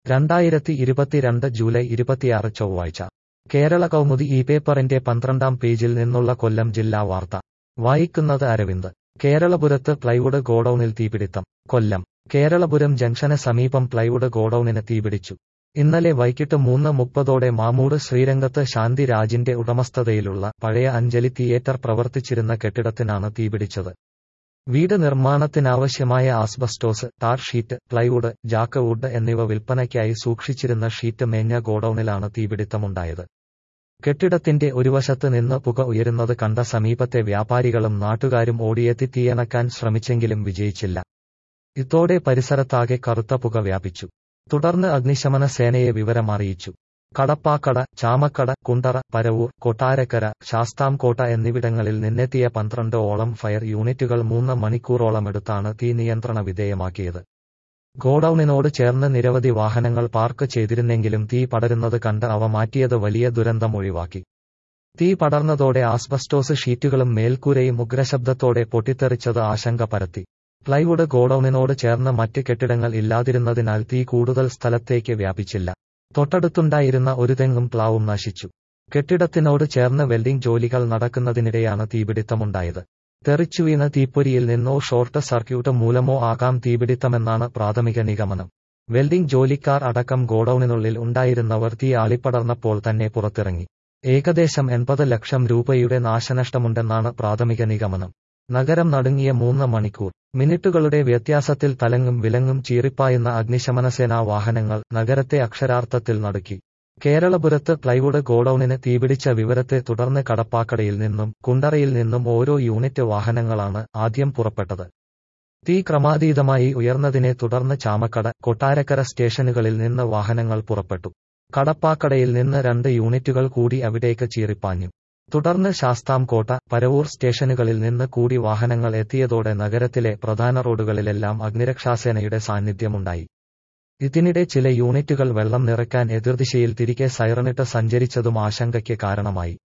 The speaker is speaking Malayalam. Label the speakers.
Speaker 1: രണ്ടായിരത്തി ഇരുപത്തിരണ്ട് ജൂലൈ ഇരുപത്തിയാറ് ചൊവ്വാഴ്ച കേരള കൗമുദി ഈ പേപ്പറിന്റെ പന്ത്രണ്ടാം പേജിൽ നിന്നുള്ള കൊല്ലം ജില്ലാ വാർത്ത വായിക്കുന്നത് അരവിന്ദ് കേരളപുരത്ത് പ്ലൈവുഡ് ഗോഡൌണിൽ തീപിടിത്തം കൊല്ലം കേരളപുരം ജംഗ്ഷന് സമീപം പ്ലൈവുഡ് ഗോഡൌണിന് തീപിടിച്ചു ഇന്നലെ വൈകിട്ട് മൂന്ന് മുപ്പതോടെ മാമൂട് ശ്രീരംഗത്ത് ശാന്തി രാജിന്റെ ഉടമസ്ഥതയിലുള്ള പഴയ അഞ്ജലി തിയേറ്റർ പ്രവർത്തിച്ചിരുന്ന കെട്ടിടത്തിനാണ് തീപിടിച്ചത് വീട് നിർമ്മാണത്തിനാവശ്യമായ asbestos tar sheet plywood jack wood എന്നിവ വിൽപ്പനയ്ക്കായി സൂക്ഷിച്ചിരുന്ന ഷീറ്റ് മേഞ്ഞ ഗോഡൌണിലാണ് തീപിടിത്തമുണ്ടായത് കെട്ടിടത്തിന്റെ ഒരു വശത്ത് നിന്ന് പുക ഉയരുന്നത് കണ്ട സമീപത്തെ വ്യാപാരികളും നാട്ടുകാരും ഓടിയെത്തി തീയണക്കാൻ ശ്രമിച്ചെങ്കിലും വിജയിച്ചില്ല ഇതോടെ പരിസരത്താകെ കറുത്ത പുക വ്യാപിച്ചു തുടർന്ന് അഗ്നിശമന സേനയെ വിവരമറിയിച്ചു കടപ്പാക്കട ചാമക്കട കുണ്ടറ പരവൂർ കൊട്ടാരക്കര ശാസ്താംകോട്ട എന്നിവിടങ്ങളിൽ നിന്നെത്തിയ പന്ത്രണ്ട് ഓളം ഫയർ യൂണിറ്റുകൾ മൂന്ന് മണിക്കൂറോളമെടുത്താണ് തീ നിയന്ത്രണ വിധേയമാക്കിയത് ഗോഡൌണിനോട് ചേർന്ന് നിരവധി വാഹനങ്ങൾ പാർക്ക് ചെയ്തിരുന്നെങ്കിലും തീ പടരുന്നത് കണ്ട് അവ മാറ്റിയത് വലിയ ദുരന്തം ഒഴിവാക്കി തീ പടർന്നതോടെ ആസ്ബസ്റ്റോസ് ഷീറ്റുകളും മേൽക്കൂരയും ഉഗ്രശബ്ദത്തോടെ പൊട്ടിത്തെറിച്ചത് ആശങ്ക പരത്തി പ്ലൈവുഡ് ഗോഡൌണിനോട് ചേർന്ന് മറ്റ് കെട്ടിടങ്ങൾ ഇല്ലാതിരുന്നതിനാൽ തീ കൂടുതൽ സ്ഥലത്തേക്ക് വ്യാപിച്ചില്ല തൊട്ടടുത്തുണ്ടായിരുന്ന ഒരു തെങ്ങും പ്ലാവും നശിച്ചു കെട്ടിടത്തിനോട് ചേർന്ന് വെൽഡിംഗ് ജോലികൾ നടക്കുന്നതിനിടെയാണ് തീപിടിത്തമുണ്ടായത് തെറിച്ചുവീണ തീപ്പൊരിയിൽ നിന്നോ ഷോർട്ട് സർക്യൂട്ട് മൂലമോ ആകാം തീപിടിത്തമെന്നാണ് പ്രാഥമിക നിഗമനം വെൽഡിംഗ് ജോലിക്കാർ അടക്കം ഗോഡൌണിനുള്ളിൽ ഉണ്ടായിരുന്നവർ തീ ആളിപ്പടർന്നപ്പോൾ തന്നെ പുറത്തിറങ്ങി ഏകദേശം എൺപത് ലക്ഷം രൂപയുടെ നാശനഷ്ടമുണ്ടെന്നാണ് പ്രാഥമിക നിഗമനം നഗരം നടുങ്ങിയ മൂന്ന് മണിക്കൂർ മിനിറ്റുകളുടെ വ്യത്യാസത്തിൽ തലങ്ങും വിലങ്ങും ചീറിപ്പായുന്ന അഗ്നിശമനസേനാ വാഹനങ്ങൾ നഗരത്തെ അക്ഷരാർത്ഥത്തിൽ നടുക്കി കേരളപുരത്ത് പ്ലൈവുഡ് ഗോഡൌണിന് തീപിടിച്ച വിവരത്തെ തുടർന്ന് കടപ്പാക്കടയിൽ നിന്നും കുണ്ടറയിൽ നിന്നും ഓരോ യൂണിറ്റ് വാഹനങ്ങളാണ് ആദ്യം പുറപ്പെട്ടത് തീ ക്രമാതീതമായി ഉയർന്നതിനെ തുടർന്ന് ചാമക്കട കൊട്ടാരക്കര സ്റ്റേഷനുകളിൽ നിന്ന് വാഹനങ്ങൾ പുറപ്പെട്ടു കടപ്പാക്കടയിൽ നിന്ന് രണ്ട് യൂണിറ്റുകൾ കൂടി അവിടേക്ക് ചീറിപ്പാഞ്ഞു തുടർന്ന് ശാസ്താംകോട്ട പരവൂർ സ്റ്റേഷനുകളിൽ നിന്ന് കൂടി വാഹനങ്ങൾ എത്തിയതോടെ നഗരത്തിലെ പ്രധാന റോഡുകളിലെല്ലാം അഗ്നിരക്ഷാസേനയുടെ സാന്നിധ്യമുണ്ടായി ഇതിനിടെ ചില യൂണിറ്റുകൾ വെള്ളം നിറയ്ക്കാൻ എതിർദിശയിൽ തിരികെ സൈറണിട്ട് സഞ്ചരിച്ചതും ആശങ്കയ്ക്ക് കാരണമായി